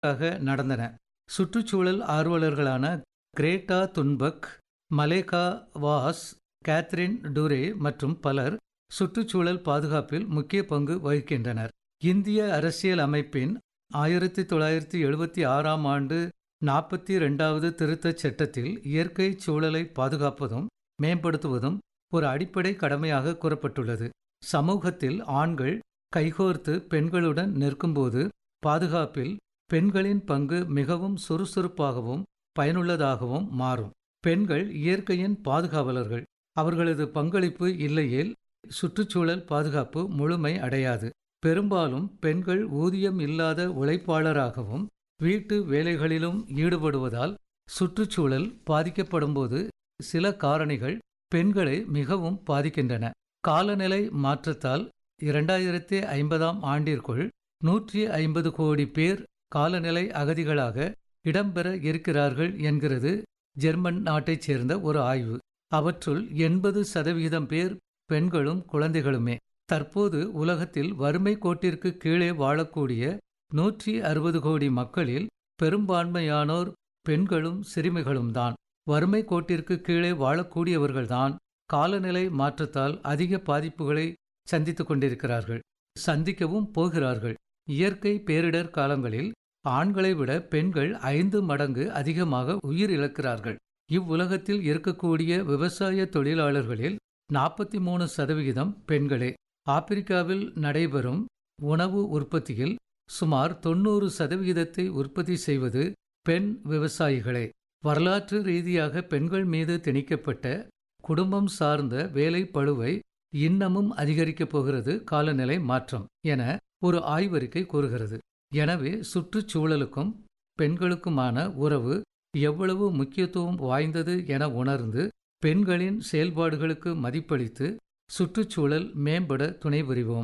நடந்தன சுற்றுச்சூழல் ஆர்வலர்களான கிரேட்டா துன்பக் மலேகா வாஸ் கேத்ரின் டூரே மற்றும் பலர் சுற்றுச்சூழல் பாதுகாப்பில் முக்கிய பங்கு வகிக்கின்றனர் இந்திய அரசியல் அமைப்பின் ஆயிரத்தி தொள்ளாயிரத்தி எழுபத்தி ஆறாம் ஆண்டு நாற்பத்தி ரெண்டாவது திருத்தச் சட்டத்தில் இயற்கை சூழலை பாதுகாப்பதும் மேம்படுத்துவதும் ஒரு அடிப்படை கடமையாக கூறப்பட்டுள்ளது சமூகத்தில் ஆண்கள் கைகோர்த்து பெண்களுடன் நிற்கும்போது பாதுகாப்பில் பெண்களின் பங்கு மிகவும் சுறுசுறுப்பாகவும் பயனுள்ளதாகவும் மாறும் பெண்கள் இயற்கையின் பாதுகாவலர்கள் அவர்களது பங்களிப்பு இல்லையேல் சுற்றுச்சூழல் பாதுகாப்பு முழுமை அடையாது பெரும்பாலும் பெண்கள் ஊதியம் இல்லாத உழைப்பாளராகவும் வீட்டு வேலைகளிலும் ஈடுபடுவதால் சுற்றுச்சூழல் பாதிக்கப்படும்போது சில காரணிகள் பெண்களை மிகவும் பாதிக்கின்றன காலநிலை மாற்றத்தால் இரண்டாயிரத்தி ஐம்பதாம் ஆண்டிற்குள் நூற்றி ஐம்பது கோடி பேர் காலநிலை அகதிகளாக இடம்பெற இருக்கிறார்கள் என்கிறது ஜெர்மன் நாட்டைச் சேர்ந்த ஒரு ஆய்வு அவற்றுள் எண்பது சதவிகிதம் பேர் பெண்களும் குழந்தைகளுமே தற்போது உலகத்தில் வறுமை கோட்டிற்கு கீழே வாழக்கூடிய நூற்றி அறுபது கோடி மக்களில் பெரும்பான்மையானோர் பெண்களும் சிறுமிகளும் தான் வறுமை கோட்டிற்கு கீழே வாழக்கூடியவர்கள்தான் காலநிலை மாற்றத்தால் அதிக பாதிப்புகளை சந்தித்துக் கொண்டிருக்கிறார்கள் சந்திக்கவும் போகிறார்கள் இயற்கை பேரிடர் காலங்களில் ஆண்களை விட பெண்கள் ஐந்து மடங்கு அதிகமாக உயிர் இழக்கிறார்கள் இவ்வுலகத்தில் இருக்கக்கூடிய விவசாய தொழிலாளர்களில் நாற்பத்தி மூணு சதவிகிதம் பெண்களே ஆப்பிரிக்காவில் நடைபெறும் உணவு உற்பத்தியில் சுமார் தொண்ணூறு சதவிகிதத்தை உற்பத்தி செய்வது பெண் விவசாயிகளே வரலாற்று ரீதியாக பெண்கள் மீது திணிக்கப்பட்ட குடும்பம் சார்ந்த வேலை பழுவை இன்னமும் அதிகரிக்கப் போகிறது காலநிலை மாற்றம் என ஒரு ஆய்வறிக்கை கூறுகிறது எனவே சுற்றுச்சூழலுக்கும் பெண்களுக்குமான உறவு எவ்வளவு முக்கியத்துவம் வாய்ந்தது என உணர்ந்து பெண்களின் செயல்பாடுகளுக்கு மதிப்பளித்து சுற்றுச்சூழல் மேம்பட துணை புரிவோம்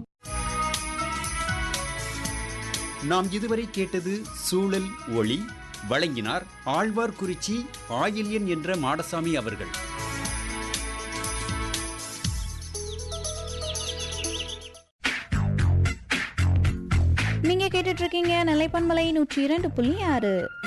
நாம் இதுவரை கேட்டது சூழல் ஒளி வழங்கினார் ஆழ்வார்குறிச்சி ஆயில்யன் என்ற மாடசாமி அவர்கள் நீங்க கேட்டுட்டு இருக்கீங்க நிலைப்பன்மலை நூற்றி இரண்டு புள்ளி ஆறு